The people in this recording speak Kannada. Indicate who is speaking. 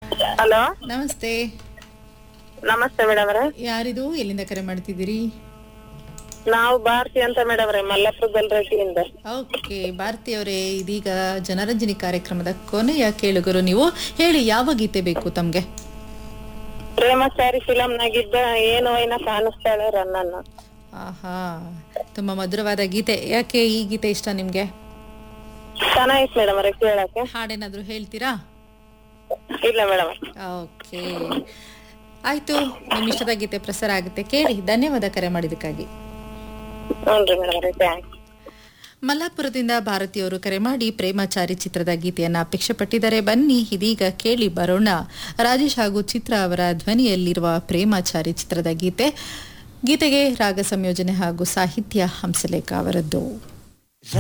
Speaker 1: ಹಲೋ
Speaker 2: ನಮಸ್ತೆ
Speaker 1: ನಮಸ್ತೆ ಮೇಡಮ್ ಅವರೇ
Speaker 2: ಯಾರಿದು ಎಲ್ಲಿಂದ ಕರೆ ಮಾಡ್ತಿದ್ದೀರಿ
Speaker 1: ನಾವು ಭಾರತಿ ಅಂತ ಮೇಡಮ್ ಅವರೇ ಮಲ್ಲಪುರ ಗಲ್ರಟ್ಟಿಯಿಂದ
Speaker 2: ಓಕೆ ಭಾರತಿ ಅವರೇ ಇದೀಗ ಜನರಂಜನಿ ಕಾರ್ಯಕ್ರಮದ ಕೊನೆಯ ಕೇಳುಗರು ನೀವು ಹೇಳಿ ಯಾವ ಗೀತೆ ಬೇಕು ತಮ್ಗೆ
Speaker 1: ಪ್ರೇಮಚಾರಿ ಫಿಲಂ ನಾಗಿದ್ದ ಏನು ಏನ ಕಾಣಿಸ್ತಾಳೆ ರನ್ನನ್ನ
Speaker 2: ಆಹಾ ತುಂಬಾ ಮಧುರವಾದ ಗೀತೆ ಯಾಕೆ ಈ ಗೀತೆ ಇಷ್ಟ ನಿಮ್ಗೆ
Speaker 1: ಚೆನ್ನಾಗಿತ್ತು ಮೇಡಮ್ ಅವರೇ ಕೇಳಕ್ಕೆ
Speaker 2: ಹಾಡೇನಾದ್ರೂ ಹೇಳ್ತೀರಾ
Speaker 1: ಇಲ್ಲ ಮೇಡಮ್
Speaker 2: ಓಕೆ ಆಯ್ತು ನಿಮ್ ಇಷ್ಟದ ಗೀತೆ ಪ್ರಸಾರ ಆಗುತ್ತೆ ಕೇಳಿ ಧನ್ಯವಾದ ಕರೆ ಮಾಡಿದಕ್ಕಾಗಿ
Speaker 1: ಹ್ಞೂ ಮೇಡಮ್ ಅವರೇ ಥ್ಯಾಂಕ್ಸ್
Speaker 2: ಮಲ್ಲಾಪುರದಿಂದ ಭಾರತೀಯವರು ಕರೆ ಮಾಡಿ ಪ್ರೇಮಾಚಾರಿ ಚಿತ್ರದ ಗೀತೆಯನ್ನ ಅಪೇಕ್ಷೆ ಪಟ್ಟಿದ್ದಾರೆ ಬನ್ನಿ ಇದೀಗ ಕೇಳಿ ಬರೋಣ ರಾಜೇಶ್ ಹಾಗೂ ಚಿತ್ರ ಅವರ ಧ್ವನಿಯಲ್ಲಿರುವ ಪ್ರೇಮಾಚಾರಿ ಚಿತ್ರದ ಗೀತೆ ಗೀತೆಗೆ ರಾಗ ಸಂಯೋಜನೆ ಹಾಗೂ ಸಾಹಿತ್ಯ ಹಂಸಲೇಖ ಅವರದ್ದು